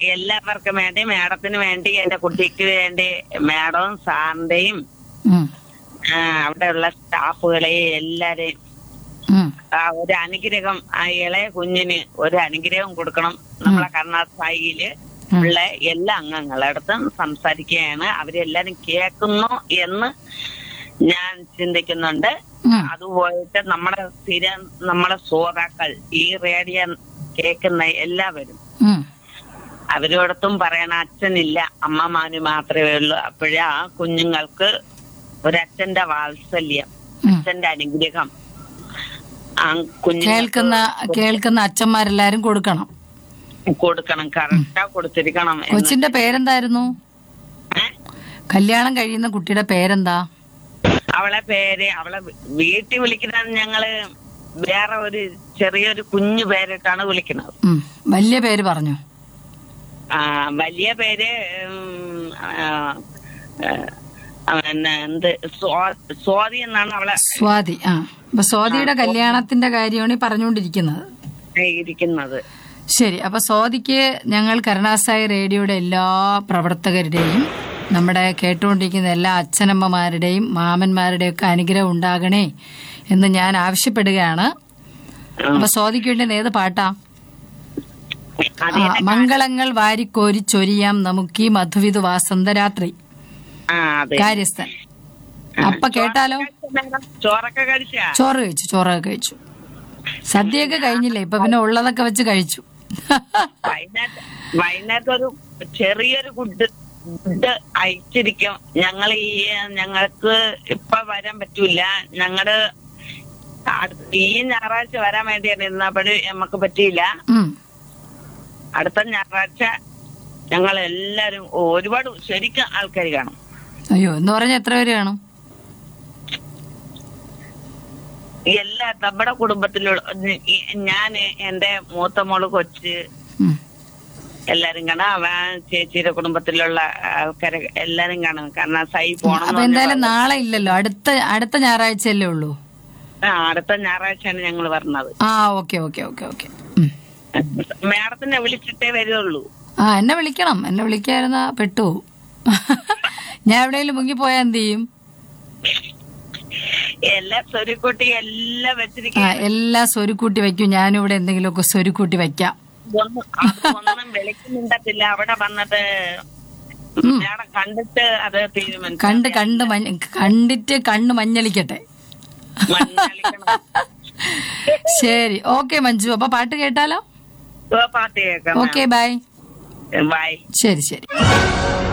എല്ലാവർക്കും വേണ്ടി മാഡത്തിന് വേണ്ടി എന്റെ കുട്ടിക്ക് വേണ്ടി മാഡവും സാറിന്റെയും ഉം, ആ, അവിടെയുള്ള സ്റ്റാഫുകളെയും എല്ലാരെയും ഉം. ആ, ഒരു അനുഗ്രഹം ആ ഇളയ കുഞ്ഞിന് ഒരു അനുഗ്രഹം കൊടുക്കണം നമ്മളെ കർണാടകയില് ഉള്ള എല്ലാ അംഗങ്ങളടുത്തും സംസാരിക്കുകയാണ് അവരെല്ലാരും കേൾക്കുന്നു എന്ന് ഞാൻ ചിന്തിക്കുന്നുണ്ട് ഉം. അതുപോയിട്ട് നമ്മുടെ സ്ഥിരം നമ്മളെ ശ്രോതാക്കൾ ഈ റേഡിയോ കേൾക്കുന്ന എല്ലാവരും ഉം. അവരോടത്തും പറയണ അച്ഛനില്ല അമ്മമാന് മാത്രമേ ഉള്ളൂ അപ്പോഴേ ആ കുഞ്ഞുങ്ങൾക്ക് ഒരച്ഛന്റെ വാത്സല്യം ഉം. അച്ഛന്റെ അനുഗ്രഹം ആ കുഞ്ഞു കേൾക്കുന്ന കേൾക്കുന്ന അച്ഛന്മാരെല്ലാരും കൊടുക്കണം കൊടുക്കണം കറക്റ്റാ കൊടുത്തിരിക്കണം എന്ന്. കൊച്ചിന്റെ പേരെന്തായിരുന്നു ഏ? കല്യാണം കഴിയുന്ന കുട്ടിയുടെ പേരെന്താ അവളെ പേര് അവളെ വീട്ടിൽ വിളിക്കുന്നത് ഞങ്ങള് വേറെ ഒരു ചെറിയൊരു കുഞ്ഞു പേരിട്ടാണ് വിളിക്കുന്നത് ഉം. വലിയ പേര് പറഞ്ഞു ആ വലിയ പേര് ഉം, ആ, ആ, പിന്നെ എന്ത് സ്വാ- സ്വാതി എന്നാണ് അവളെ സ്വാതി ആ അപ്പൊ സ്വാതിയുടെ കല്യാണത്തിന്റെ കാര്യമാണ് ഈ പറഞ്ഞുകൊണ്ടിരിക്കുന്നത് ഇരിക്കുന്നത് ശരി അപ്പൊ സ്വാതിക്ക് ഞങ്ങൾ കരുണാസായി റേഡിയോയുടെ എല്ലാ പ്രവർത്തകരുടെയും നമ്മുടെ കേട്ടുകൊണ്ടിരിക്കുന്ന എല്ലാ അച്ഛനമ്മമാരുടെയും മാമന്മാരുടെയും ഒക്കെ അനുഗ്രഹം ഉണ്ടാകണേ എന്ന് ഞാൻ ആവശ്യപ്പെടുകയാണ് അപ്പൊ സ്വാതിക്ക് വേണ്ടി ഏത് പാട്ടാ അത് ആ, മംഗളങ്ങൾ വാരിക്കോരി ചൊരിയാം നമുക്ക് ഈ മധുവിധു വാസന്തരാത്രി ആ അതെ കാര്യസ്ഥൻ അപ്പൊ കേട്ടാലോ ചോറൊക്കെ കഴിച്ചാ ചോറ് കഴിച്ചു ചോറൊക്കെ കഴിച്ചു സദ്യയൊക്കെ കഴിഞ്ഞില്ലേ ഇപ്പൊ പിന്നെ ഉള്ളതൊക്കെ വെച്ച് കഴിച്ചു വൈകുന്നേരത്ത് വൈകുന്നേരത്ത് ഒരു ചെറിയൊരു ഫുഡ് ഫുഡ് അയച്ചിരിക്കും ഞങ്ങൾ ഈ ഞങ്ങൾക്ക് ഇപ്പൊ വരാൻ പറ്റൂല ഞങ്ങള് അടുത്ത- ഈ ഞായറാഴ്ച വരാൻ വേണ്ടിയാണ് ഇരുന്നപ്പോഴ് നമുക്ക് പറ്റിയില്ല ഉം. അടുത്ത ഞായറാഴ്ച ഞങ്ങൾ എല്ലാരും ഒരുപാട് ശരിക്കും ആൾക്കാർ കാണും അയ്യോ എന്ന് പറഞ്ഞ എത്ര പേര് കാണും എല്ലാ നമ്മുടെ കുടുംബത്തിലുള്ള ഞാൻ എന്റെ മൂത്ത മോള് കൊച്ച് ഉം. എല്ലാരും കാണാം അവ ചേച്ചിയുടെ കുടുംബത്തിലുള്ള ആൾക്കാരെ എല്ലാരും കാണും കാരണം സൈ പോണം അപ്പൊ എന്തായാലും നാളെ ഇല്ലല്ലോ അടുത്ത അടുത്ത ഞായറാഴ്ചയല്ലേ ഉള്ളൂ ആ അടുത്ത ഞായറാഴ്ചയാണ് ഞങ്ങൾ പറഞ്ഞത് ആ ഓക്കെ ഓക്കെ ഓക്കെ ഓക്കെ മാഡത്തിനെ വിളിച്ചിട്ടേ വരുള്ളൂ ആ എന്നെ വിളിക്കണം എന്നെ വിളിക്കായിരുന്ന പെട്ടു ഞാൻ എവിടെയെങ്കിലും മുങ്ങിപ്പോയാ എന്ത് ചെയ്യും എല്ലാ സ്വരുക്കുട്ടി എല്ലാം ആ വെച്ചിരിക്കും എല്ലാം സ്വരുക്കൂട്ടി വെക്കും ഞാനും ഇവിടെ എന്തെങ്കിലുമൊക്കെ സ്വരുക്കൂട്ടി വെക്കാം ഒന്നും അതൊന്നും വിളിക്കുന്നുണ്ടത്തില്ല അവിടെ വന്നിട്ട് മാഡം കണ്ടിട്ട് അത് തീരുമാനിച്ചു കണ്ട് കണ്ട് മഞ്ഞ കണ്ടിട്ട് കണ്ണ് മഞ്ഞളിക്കട്ടെ ശരി ഓക്കെ മഞ്ജു അപ്പൊ പാട്ട് കേട്ടാലോ പാട്ട് കേൾക്കാം ഓക്കെ ബൈ ബൈ ശരി ശരി